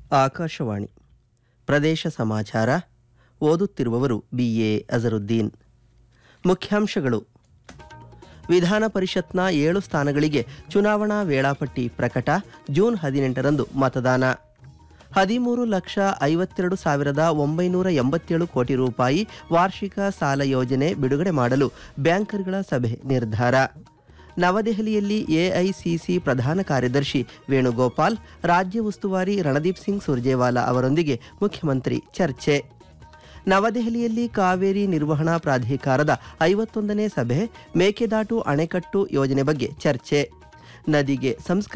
ಆಕಾಶವಾಣಿ ಪ್ರದೇಶ ಸಮಾಚಾರ ಓದುತ್ತಿರುವವರು ಬಿಎ ಅಜರುದ್ದೀನ್ ಮುಖ್ಯಾಂಶಗಳು ವಿಧಾನ ಪರಿಷತ್ನ ಏಳು ಸ್ಥಾನಗಳಿಗೆ ಚುನಾವಣಾ ವೇಳಾಪಟ್ಟಿ ಪ್ರಕಟ ಜೂನ್ ಹದಿನೆಂಟರಂದು ಮತದಾನ ಹದಿಮೂರು ಲಕ್ಷ ಐವತ್ತೆರಡು ಸಾವಿರದ ಒಂಬೈನೂರ ಎಂಬತ್ತೇಳು ಕೋಟಿ ರೂಪಾಯಿ ವಾರ್ಷಿಕ ಸಾಲ ಯೋಜನೆ ಬಿಡುಗಡೆ ಮಾಡಲು ಬ್ಯಾಂಕರ್ಗಳ ಸಭೆ ನಿರ್ಧಾರ ನವದೆಹಲಿಯಲ್ಲಿ ಎಐಸಿಸಿ ಪ್ರಧಾನ ಕಾರ್ಯದರ್ಶಿ ವೇಣುಗೋಪಾಲ್ ರಾಜ್ಯ ಉಸ್ತುವಾರಿ ರಣದೀಪ್ ಸಿಂಗ್ ಸುರ್ಜೇವಾಲಾ ಅವರೊಂದಿಗೆ ಮುಖ್ಯಮಂತ್ರಿ ಚರ್ಚೆ ನವದೆಹಲಿಯಲ್ಲಿ ಕಾವೇರಿ ನಿರ್ವಹಣಾ ಪ್ರಾಧಿಕಾರದ ಐವತ್ತೊಂದನೇ ಸಭೆ ಮೇಕೆದಾಟು ಅಣೆಕಟ್ಟು ಯೋಜನೆ ಬಗ್ಗೆ ಚರ್ಚೆ ನದಿಗೆ ಸಂಸ್ಕ